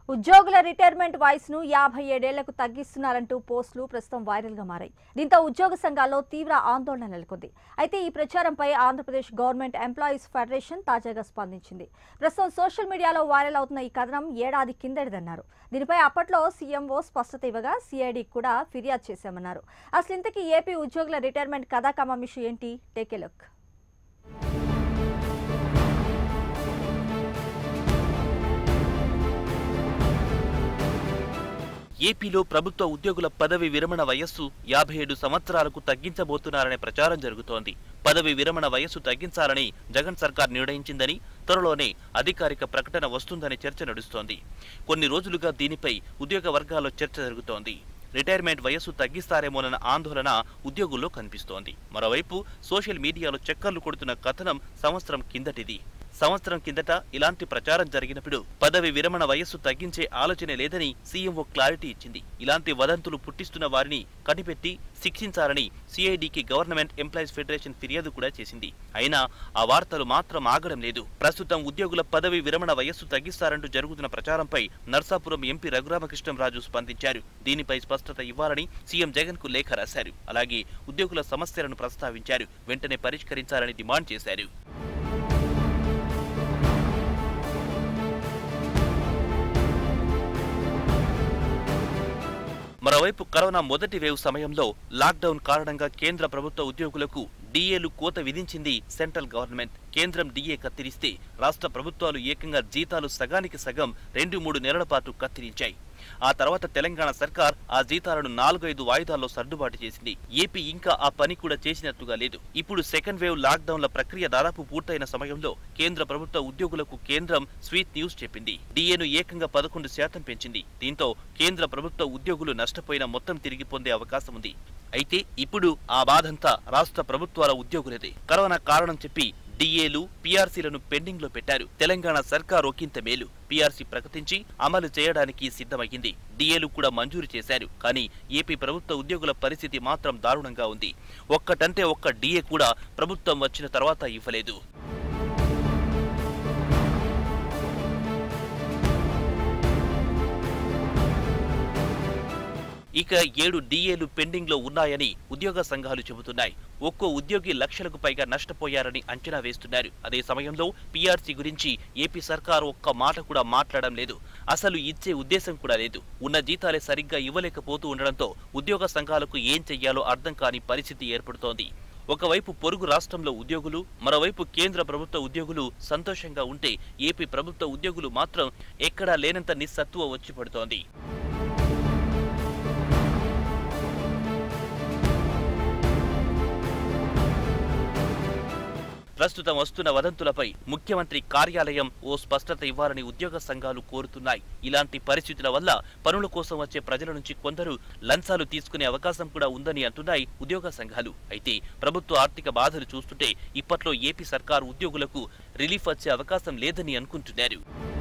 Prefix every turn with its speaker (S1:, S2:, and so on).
S1: ఉద్యోగుల రిటైర్మెంట్ వయసును యాభై ఏడేళ్లకు తగ్గిస్తున్నారంటూ పోస్టులు ప్రస్తుతం వైరల్ గా మారాయి దీంతో ఉద్యోగ సంఘాల్లో తీవ్ర ఆందోళన నెలకొంది అయితే ఈ ప్రచారంపై ఆంధ్రప్రదేశ్ గవర్నమెంట్ ఎంప్లాయీస్ ఫెడరేషన్ తాజాగా స్పందించింది ప్రస్తుతం సోషల్ మీడియాలో వైరల్ అవుతున్న ఈ కథనం ఏడాది కిందటిదన్నారు దీనిపై అప్పట్లో సీఎంఓ స్పష్టత ఇవ్వగా సిఐడి కూడా ఫిర్యాదు చేశామన్నారు అసలు ఇంతకీ ఏపీ ఉద్యోగుల రిటైర్మెంట్ కథా కమామిషు ఏంటి టేకే లుక్
S2: ఏపీలో ప్రభుత్వ ఉద్యోగుల పదవి విరమణ వయస్సు యాభై ఏడు సంవత్సరాలకు తగ్గించబోతున్నారనే ప్రచారం జరుగుతోంది పదవి విరమణ వయస్సు తగ్గించాలని జగన్ సర్కార్ నిర్ణయించిందని త్వరలోనే అధికారిక ప్రకటన వస్తుందని చర్చ నడుస్తోంది కొన్ని రోజులుగా దీనిపై ఉద్యోగ వర్గాల్లో చర్చ జరుగుతోంది రిటైర్మెంట్ వయస్సు తగ్గిస్తారేమోనన్న ఆందోళన ఉద్యోగుల్లో కనిపిస్తోంది మరోవైపు సోషల్ మీడియాలో చక్కర్లు కొడుతున్న కథనం సంవత్సరం కిందటిది సంవత్సరం కిందట ఇలాంటి ప్రచారం జరిగినప్పుడు పదవి విరమణ వయస్సు తగ్గించే ఆలోచనే లేదని సీఎంఓ క్లారిటీ ఇచ్చింది ఇలాంటి వదంతులు పుట్టిస్తున్న వారిని కనిపెట్టి శిక్షించాలని సిఐడికి గవర్నమెంట్ ఎంప్లాయీస్ ఫెడరేషన్ ఫిర్యాదు కూడా చేసింది అయినా ఆ వార్తలు మాత్రం ఆగడం లేదు ప్రస్తుతం ఉద్యోగుల పదవి విరమణ వయస్సు తగ్గిస్తారంటూ జరుగుతున్న ప్రచారంపై నర్సాపురం ఎంపీ రఘురామకృష్ణంరాజు స్పందించారు దీనిపై స్పష్టత ఇవ్వాలని సీఎం జగన్ కు లేఖ రాశారు అలాగే ఉద్యోగుల సమస్యలను ప్రస్తావించారు వెంటనే పరిష్కరించాలని డిమాండ్ చేశారు మరోవైపు కరోనా మొదటి వేవ్ సమయంలో లాక్డౌన్ కారణంగా కేంద్ర ప్రభుత్వ ఉద్యోగులకు డిఏలు కోత విధించింది సెంట్రల్ గవర్నమెంట్ కేంద్రం డిఏ కత్తిరిస్తే రాష్ట్ర ప్రభుత్వాలు ఏకంగా జీతాలు సగానికి సగం రెండు మూడు నెలల పాటు కత్తిరించాయి ఆ తర్వాత తెలంగాణ సర్కార్ ఆ జీతాలను నాలుగైదు వాయిదాల్లో సర్దుబాటు చేసింది ఏపీ ఇంకా ఆ పని కూడా చేసినట్టుగా లేదు ఇప్పుడు సెకండ్ వేవ్ లాక్డౌన్ల ప్రక్రియ దాదాపు పూర్తయిన సమయంలో కేంద్ర ప్రభుత్వ ఉద్యోగులకు కేంద్రం స్వీట్ న్యూస్ చెప్పింది డిఏను ఏకంగా పదకొండు శాతం పెంచింది దీంతో కేంద్ర ప్రభుత్వ ఉద్యోగులు నష్టపోయిన మొత్తం తిరిగి పొందే అవకాశం ఉంది అయితే ఇప్పుడు ఆ బాధంతా రాష్ట్ర ప్రభుత్వాల ఉద్యోగులదే కరోనా కారణం చెప్పి డిఏలు పీఆర్సీలను పెండింగ్ లో పెట్టారు తెలంగాణ సర్కార్ ఒకంత మేలు పీఆర్సీ ప్రకటించి అమలు చేయడానికి సిద్ధమయ్యింది డిఏలు కూడా మంజూరు చేశారు కానీ ఏపీ ప్రభుత్వ ఉద్యోగుల పరిస్థితి మాత్రం దారుణంగా ఉంది ఒక్కటంటే ఒక్క డిఏ కూడా ప్రభుత్వం వచ్చిన తర్వాత ఇవ్వలేదు ఇక ఏడు డిఏలు పెండింగ్ లో ఉన్నాయని ఉద్యోగ సంఘాలు చెబుతున్నాయి ఒక్కో ఉద్యోగి లక్షలకు పైగా నష్టపోయారని అంచనా వేస్తున్నారు అదే సమయంలో పీఆర్సీ గురించి ఏపీ సర్కారు ఒక్క మాట కూడా మాట్లాడడం లేదు అసలు ఇచ్చే ఉద్దేశం కూడా లేదు ఉన్న జీతాలే సరిగ్గా ఇవ్వలేకపోతూ ఉండడంతో ఉద్యోగ సంఘాలకు ఏం చెయ్యాలో అర్థం కాని పరిస్థితి ఏర్పడుతోంది ఒకవైపు పొరుగు రాష్ట్రంలో ఉద్యోగులు మరోవైపు కేంద్ర ప్రభుత్వ ఉద్యోగులు సంతోషంగా ఉంటే ఏపీ ప్రభుత్వ ఉద్యోగులు మాత్రం ఎక్కడా లేనంత నిస్సత్తువ వచ్చి పడుతోంది ప్రస్తుతం వస్తున్న వదంతులపై ముఖ్యమంత్రి కార్యాలయం ఓ స్పష్టత ఇవ్వాలని ఉద్యోగ సంఘాలు కోరుతున్నాయి ఇలాంటి పరిస్థితుల వల్ల పనుల కోసం వచ్చే ప్రజల నుంచి కొందరు లంచాలు తీసుకునే అవకాశం కూడా ఉందని అంటున్నాయి ఉద్యోగ సంఘాలు అయితే ప్రభుత్వ ఆర్థిక బాధలు చూస్తుంటే ఇప్పట్లో ఏపీ సర్కారు ఉద్యోగులకు రిలీఫ్ వచ్చే అవకాశం లేదని అనుకుంటున్నారు